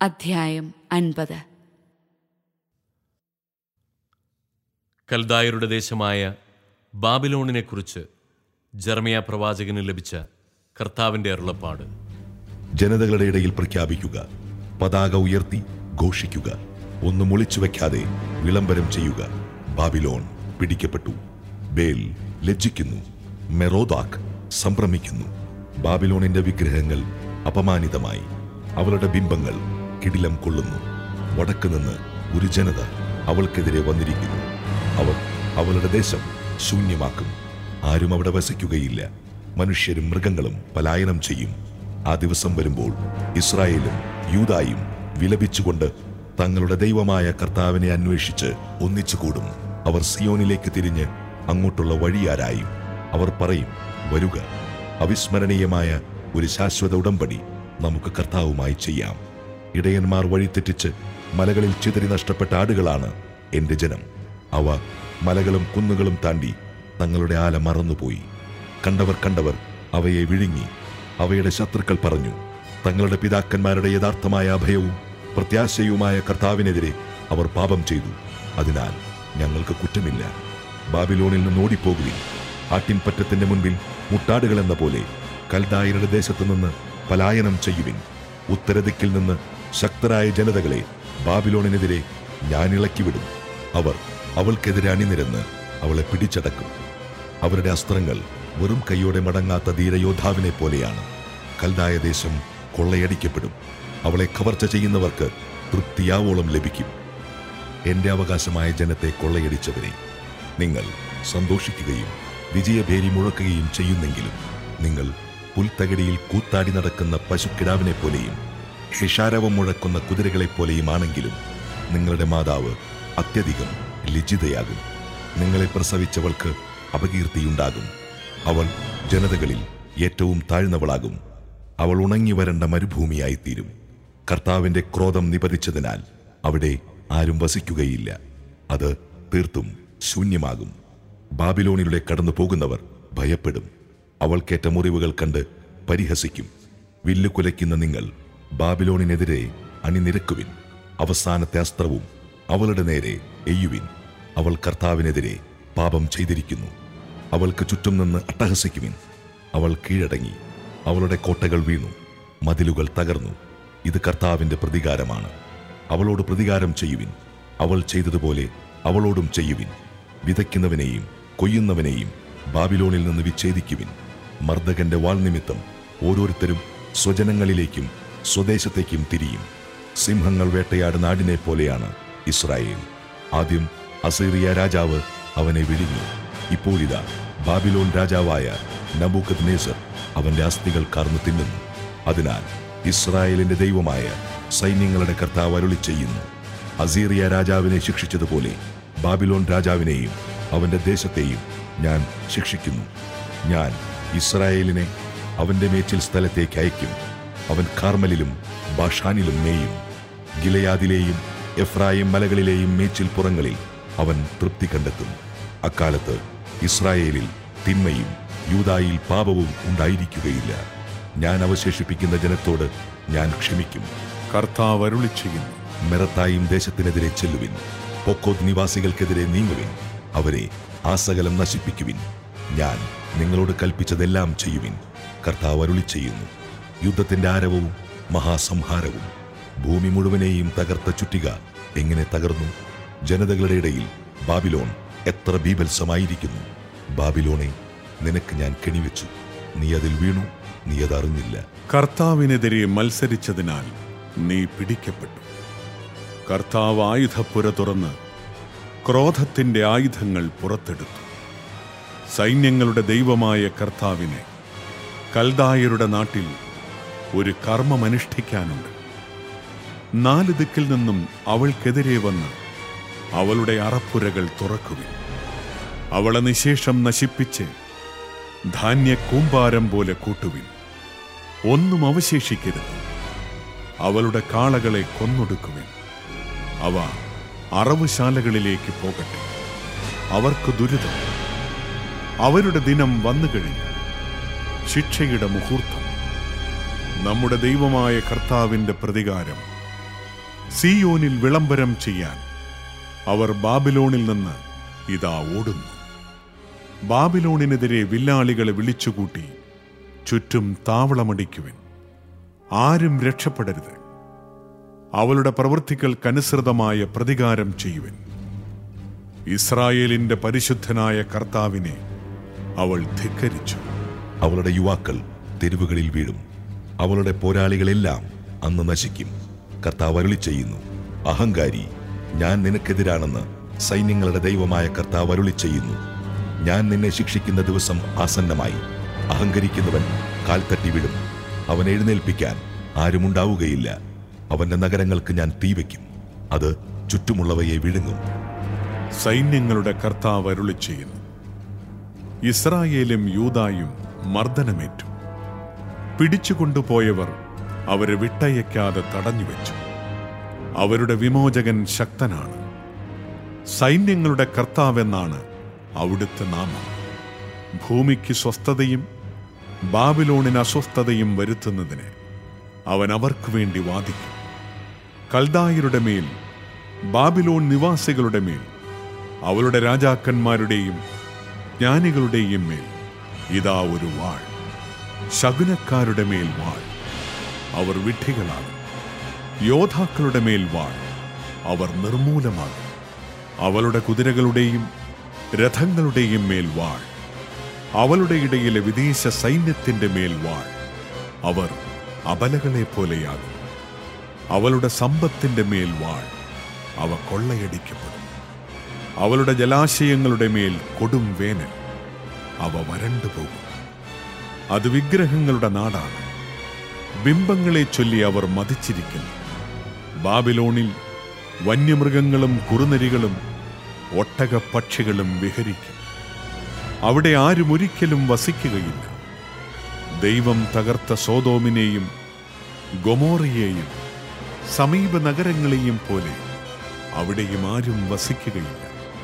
അധ്യായം അൻപത് കൽദായരുടെ ദേശമായ ബാബിലോണിനെക്കുറിച്ച് ജർമിയ പ്രവാചകന് ലഭിച്ച കർത്താവിന്റെ അരുളപ്പാട് ജനതകളുടെ ഇടയിൽ പ്രഖ്യാപിക്കുക പതാക ഉയർത്തി ഘോഷിക്കുക ഒന്നും ഒളിച്ചു വെക്കാതെ വിളംബരം ചെയ്യുക ബാബിലോൺ പിടിക്കപ്പെട്ടു ബേൽ ലജ്ജിക്കുന്നു മെറോദാക്ക് സംഭ്രമിക്കുന്നു ബാബിലോണിന്റെ വിഗ്രഹങ്ങൾ അപമാനിതമായി അവളുടെ ബിംബങ്ങൾ കിടിലം കൊള്ളുന്നു വടക്ക് നിന്ന് ഒരു ജനത അവൾക്കെതിരെ വന്നിരിക്കുന്നു അവർ അവളുടെ ദേശം ശൂന്യമാക്കും ആരും അവിടെ വസിക്കുകയില്ല മനുഷ്യരും മൃഗങ്ങളും പലായനം ചെയ്യും ആ ദിവസം വരുമ്പോൾ ഇസ്രായേലും യൂതായും വിലപിച്ചുകൊണ്ട് തങ്ങളുടെ ദൈവമായ കർത്താവിനെ അന്വേഷിച്ച് ഒന്നിച്ചുകൂടും അവർ സിയോനിലേക്ക് തിരിഞ്ഞ് അങ്ങോട്ടുള്ള വഴിയാരായും അവർ പറയും വരുക അവിസ്മരണീയമായ ഒരു ശാശ്വത ഉടമ്പടി നമുക്ക് കർത്താവുമായി ചെയ്യാം ഇടയന്മാർ വഴിതെറ്റിച്ച് മലകളിൽ ചിതറി നഷ്ടപ്പെട്ട ആടുകളാണ് എന്റെ ജനം അവ മലകളും കുന്നുകളും താണ്ടി തങ്ങളുടെ ആല മറന്നുപോയി കണ്ടവർ കണ്ടവർ അവയെ വിഴുങ്ങി അവയുടെ ശത്രുക്കൾ പറഞ്ഞു തങ്ങളുടെ പിതാക്കന്മാരുടെ യഥാർത്ഥമായ അഭയവും പ്രത്യാശയുമായ കർത്താവിനെതിരെ അവർ പാപം ചെയ്തു അതിനാൽ ഞങ്ങൾക്ക് കുറ്റമില്ല ബാബിലോണിൽ നിന്ന് ഓടിപ്പോകുവിൻ ആട്ടിൻപറ്റത്തിന്റെ മുൻപിൽ മുട്ടാടുകൾ എന്ന പോലെ കൽദായരുടെ ദേശത്തു നിന്ന് പലായനം ചെയ്യുവിൻ ഉത്തരദിക്കിൽ നിന്ന് ശക്തരായ ജനതകളെ ബാബിലോണിനെതിരെ ഞാൻ ഇളക്കിവിടും അവർ അവൾക്കെതിരെ അണിനിരന്ന് അവളെ പിടിച്ചടക്കും അവരുടെ അസ്ത്രങ്ങൾ വെറും കൈയോടെ മടങ്ങാത്ത ധീരയോദ്ധാവിനെ പോലെയാണ് കൽദായ ദേശം കൊള്ളയടിക്കപ്പെടും അവളെ കവർച്ച ചെയ്യുന്നവർക്ക് തൃപ്തിയാവോളം ലഭിക്കും എന്റെ അവകാശമായ ജനത്തെ കൊള്ളയടിച്ചവരെ നിങ്ങൾ സന്തോഷിക്കുകയും വിജയഭേരി മുഴക്കുകയും ചെയ്യുന്നെങ്കിലും നിങ്ങൾ പുൽത്തകടിയിൽ കൂത്താടി നടക്കുന്ന പശുക്കിടാവിനെ പോലെയും ഹിഷാരവം മുഴക്കുന്ന കുതിരകളെ പോലെയും ആണെങ്കിലും നിങ്ങളുടെ മാതാവ് അത്യധികം ലജ്ജിതയാകും നിങ്ങളെ പ്രസവിച്ചവൾക്ക് അപകീർത്തിയുണ്ടാകും അവൾ ജനതകളിൽ ഏറ്റവും താഴ്ന്നവളാകും അവൾ ഉണങ്ങി വരേണ്ട മരുഭൂമിയായിത്തീരും കർത്താവിന്റെ ക്രോധം നിപതിച്ചതിനാൽ അവിടെ ആരും വസിക്കുകയില്ല അത് തീർത്തും ശൂന്യമാകും ബാബിലോണിലൂടെ കടന്നു പോകുന്നവർ ഭയപ്പെടും അവൾക്കേറ്റ മുറിവുകൾ കണ്ട് പരിഹസിക്കും വില്ലു കുലയ്ക്കുന്ന നിങ്ങൾ ബാബിലോണിനെതിരെ അണിനിരക്കുവിൻ അവസാനത്തെ അസ്ത്രവും അവളുടെ നേരെ എയ്യുവിൻ അവൾ കർത്താവിനെതിരെ പാപം ചെയ്തിരിക്കുന്നു അവൾക്ക് ചുറ്റും നിന്ന് അട്ടഹസിക്കുവിൻ അവൾ കീഴടങ്ങി അവളുടെ കോട്ടകൾ വീണു മതിലുകൾ തകർന്നു ഇത് കർത്താവിന്റെ പ്രതികാരമാണ് അവളോട് പ്രതികാരം ചെയ്യുവിൻ അവൾ ചെയ്തതുപോലെ അവളോടും ചെയ്യുവിൻ വിതയ്ക്കുന്നവനെയും കൊയ്യുന്നവനെയും ബാബിലോണിൽ നിന്ന് വിച്ഛേദിക്കുവിൻ മർദ്ദകന്റെ വാൾ നിമിത്തം ഓരോരുത്തരും സ്വജനങ്ങളിലേക്കും സ്വദേശത്തേക്കും തിരിയും സിംഹങ്ങൾ വേട്ടയാടുന്ന ആടിനെ പോലെയാണ് ഇസ്രായേൽ ആദ്യം അസീറിയ രാജാവ് അവനെ വിഴുങ്ങി ഇപ്പോൾ ഇതാ ബാബിലോൺ രാജാവായ നബൂക്കത് നേസർ അവന്റെ അസ്ഥികൾ കാർന്നു തിന്നുന്നു അതിനാൽ ഇസ്രായേലിന്റെ ദൈവമായ സൈന്യങ്ങളുടെ കർത്താവ് അരുളി ചെയ്യുന്നു അസീറിയ രാജാവിനെ ശിക്ഷിച്ചതുപോലെ ബാബിലോൺ രാജാവിനെയും അവന്റെ ദേശത്തെയും ഞാൻ ശിക്ഷിക്കുന്നു ഞാൻ ഇസ്രായേലിനെ അവന്റെ മേച്ചിൽ സ്ഥലത്തേക്ക് അയക്കും അവൻ കാർമലിലും ബാഷാനിലും മേയും ഗിലയാദിലെയും എഫ്രായിം മലകളിലെയും മേച്ചിൽ പുറങ്ങളിൽ അവൻ തൃപ്തി കണ്ടെത്തും അക്കാലത്ത് ഇസ്രായേലിൽ തിന്മയും യൂതായിൽ പാപവും ഉണ്ടായിരിക്കുകയില്ല ഞാൻ അവശേഷിപ്പിക്കുന്ന ജനത്തോട് ഞാൻ ക്ഷമിക്കും കർത്താവ് അരുളി ചെയ്യുന്നു മെറത്തായും ദേശത്തിനെതിരെ ചെല്ലുവിൻ പൊക്കോത് നിവാസികൾക്കെതിരെ നീങ്ങുവിൻ അവരെ ആസകലം നശിപ്പിക്കുവിൻ ഞാൻ നിങ്ങളോട് കൽപ്പിച്ചതെല്ലാം ചെയ്യുവിൻ കർത്താവ് അരുളി ചെയ്യുന്നു യുദ്ധത്തിന്റെ ആരവവും മഹാസംഹാരവും ഭൂമി മുഴുവനെയും തകർത്ത ചുറ്റിക എങ്ങനെ തകർന്നു ജനതകളുടെ ഇടയിൽ ബാബിലോൺ എത്ര ബീഭത്സമായിരിക്കുന്നു ബാബിലോണെ നിനക്ക് ഞാൻ കെണിവെച്ചു നീ അതിൽ വീണു നീ അതറിഞ്ഞില്ല കർത്താവിനെതിരെ മത്സരിച്ചതിനാൽ നീ പിടിക്കപ്പെട്ടു കർത്താവ് ആയുധപ്പുര തുറന്ന് ക്രോധത്തിന്റെ ആയുധങ്ങൾ പുറത്തെടുത്തു സൈന്യങ്ങളുടെ ദൈവമായ കർത്താവിനെ കൽദായരുടെ നാട്ടിൽ ഒരു കർമ്മമനുഷ്ഠിക്കാനുണ്ട് നാല് ദിക്കിൽ നിന്നും അവൾക്കെതിരെ വന്ന് അവളുടെ അറപ്പുരകൾ തുറക്കുവിൻ അവളെ നിശേഷം നശിപ്പിച്ച് ധാന്യ കൂമ്പാരം പോലെ കൂട്ടുവിൻ ഒന്നും അവശേഷിക്കരുത് അവളുടെ കാളകളെ കൊന്നൊടുക്കുവിൻ അവ അറവുശാലകളിലേക്ക് പോകട്ടെ അവർക്ക് ദുരിതം അവരുടെ ദിനം വന്നു കഴിഞ്ഞു ശിക്ഷയുടെ മുഹൂർത്തം നമ്മുടെ ദൈവമായ കർത്താവിന്റെ പ്രതികാരം സിയോനിൽ വിളംബരം ചെയ്യാൻ അവർ ബാബിലോണിൽ നിന്ന് ഇതാ ഓടുന്നു ബാബിലോണിനെതിരെ വില്ലാളികളെ വിളിച്ചുകൂട്ടി ചുറ്റും താവളമടിക്കുവിൻ ആരും രക്ഷപ്പെടരുത് അവളുടെ പ്രവൃത്തികൾക്കനുസൃതമായ പ്രതികാരം ചെയ്യുവിൻ ഇസ്രായേലിന്റെ പരിശുദ്ധനായ കർത്താവിനെ അവൾ ധിക്കരിച്ചു അവളുടെ യുവാക്കൾ തെരുവുകളിൽ വീഴും അവളുടെ പോരാളികളെല്ലാം അന്ന് നശിക്കും കർത്താവ് അരുളി ചെയ്യുന്നു അഹങ്കാരി ഞാൻ നിനക്കെതിരാണെന്ന് സൈന്യങ്ങളുടെ ദൈവമായ കർത്താവ് അരുളി ചെയ്യുന്നു ഞാൻ നിന്നെ ശിക്ഷിക്കുന്ന ദിവസം ആസന്നമായി അഹങ്കരിക്കുന്നവൻ കാൽ തട്ടി വിടും അവൻ എഴുന്നേൽപ്പിക്കാൻ ആരുമുണ്ടാവുകയില്ല അവന്റെ നഗരങ്ങൾക്ക് ഞാൻ തീവയ്ക്കും അത് ചുറ്റുമുള്ളവയെ വിഴുങ്ങും സൈന്യങ്ങളുടെ കർത്താവ് അരുളി ചെയ്യുന്നു ഇസ്രായേലും യൂതായും മർദ്ദനമേറ്റു പിടിച്ചുകൊണ്ടുപോയവർ അവരെ വിട്ടയക്കാതെ തടഞ്ഞുവെച്ചു അവരുടെ വിമോചകൻ ശക്തനാണ് സൈന്യങ്ങളുടെ കർത്താവെന്നാണ് അവിടുത്തെ നാമം ഭൂമിക്ക് സ്വസ്ഥതയും ബാബിലോണിന് അസ്വസ്ഥതയും വരുത്തുന്നതിന് അവൻ അവർക്ക് വേണ്ടി വാദിക്കും കൽദായരുടെ മേൽ ബാബിലോൺ നിവാസികളുടെ മേൽ അവളുടെ രാജാക്കന്മാരുടെയും ജ്ഞാനികളുടെയും മേൽ ഇതാ ഒരു വാൾ ശകുനക്കാരുടെ മേൽ വാൾ അവർ വിഡ്ഢികളാണ് യോദ്ധാക്കളുടെ മേൽ വാൾ അവർ നിർമൂലമാകും അവളുടെ കുതിരകളുടെയും രഥങ്ങളുടെയും മേൽ വാൾ അവളുടെ ഇടയിലെ വിദേശ സൈന്യത്തിന്റെ മേൽ വാൾ അവർ അബലകളെ പോലെയാകും അവളുടെ സമ്പത്തിന്റെ മേൽ വാൾ അവ കൊള്ളയടിക്കപ്പെടും അവളുടെ ജലാശയങ്ങളുടെ മേൽ കൊടും വേനൽ അവ വരണ്ടു പോകും അത് വിഗ്രഹങ്ങളുടെ നാടാണ് ബിംബങ്ങളെ ചൊല്ലി അവർ മതിച്ചിരിക്കുന്നു ബാബിലോണിൽ വന്യമൃഗങ്ങളും കുറുനരികളും ഒട്ടകപ്പക്ഷികളും വിഹരിക്കും അവിടെ ആരും ഒരിക്കലും വസിക്കുകയില്ല ദൈവം തകർത്ത സോതോമിനെയും ഗൊമോറയെയും സമീപ നഗരങ്ങളെയും പോലെ അവിടെയും ആരും വസിക്കുകയില്ല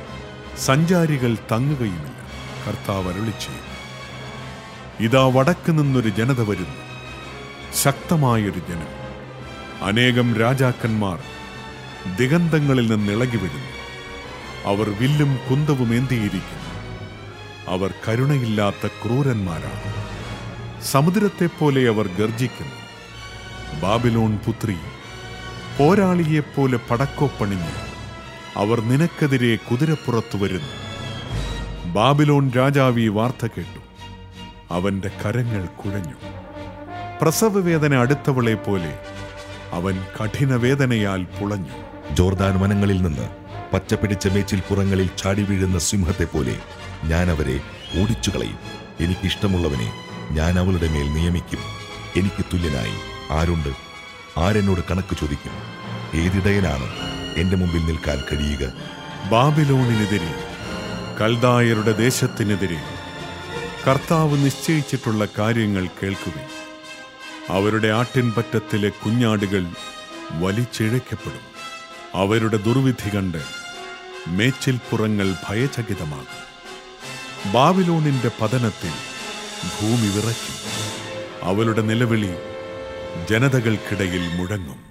സഞ്ചാരികൾ തങ്ങുകയുമില്ല കർത്താവ് അരുളി ചെയ്യും ഇതാ വടക്ക് നിന്നൊരു ജനത വരുന്നു ശക്തമായൊരു ജനം അനേകം രാജാക്കന്മാർ ദിഗന്ധങ്ങളിൽ നിന്ന് ഇളകി വരുന്നു അവർ വില്ലും കുന്തവും ഏന്തിയിരിക്കുന്നു അവർ കരുണയില്ലാത്ത ക്രൂരന്മാരാണ് സമുദ്രത്തെപ്പോലെ അവർ ഗർജിക്കുന്നു ബാബിലോൺ പുത്രി പോരാളിയെപ്പോലെ പടക്കോപ്പണിഞ്ഞ് അവർ നിനക്കെതിരെ കുതിരപ്പുറത്തു വരുന്നു ബാബിലോൺ രാജാവ് ഈ വാർത്ത കേട്ടു അവന്റെ കരങ്ങൾ കുഴഞ്ഞു പ്രസവവേദന അടുത്തവളെ പോലെ അവൻ കഠിനവേദനയാൽ പുളഞ്ഞു ജോർദാൻ വനങ്ങളിൽ നിന്ന് പച്ചപിടിച്ച മേച്ചിൽ പുറങ്ങളിൽ ചാടി വീഴുന്ന സിംഹത്തെ പോലെ ഞാൻ അവരെ ഓടിച്ചു കളയും എനിക്കിഷ്ടമുള്ളവനെ ഞാൻ അവളുടെ മേൽ നിയമിക്കും എനിക്ക് തുല്യനായി ആരുണ്ട് ആരെന്നോട് കണക്ക് ചോദിക്കും ഏതിടയനാണ് എന്റെ മുമ്പിൽ നിൽക്കാൻ കഴിയുക ബാബിലോണിനെതിരെ കൽദായരുടെ ദേശത്തിനെതിരെ കർത്താവ് നിശ്ചയിച്ചിട്ടുള്ള കാര്യങ്ങൾ കേൾക്കുവിൻ അവരുടെ ആട്ടിൻപറ്റത്തിലെ കുഞ്ഞാടുകൾ വലിച്ചിഴയ്ക്കപ്പെടും അവരുടെ ദുർവിധി കണ്ട് മേച്ചിൽപ്പുറങ്ങൾ ഭയചകിതമാകും ബാബിലോണിന്റെ പതനത്തിൽ ഭൂമി വിറയ്ക്കും അവളുടെ നിലവിളി ജനതകൾക്കിടയിൽ മുഴങ്ങും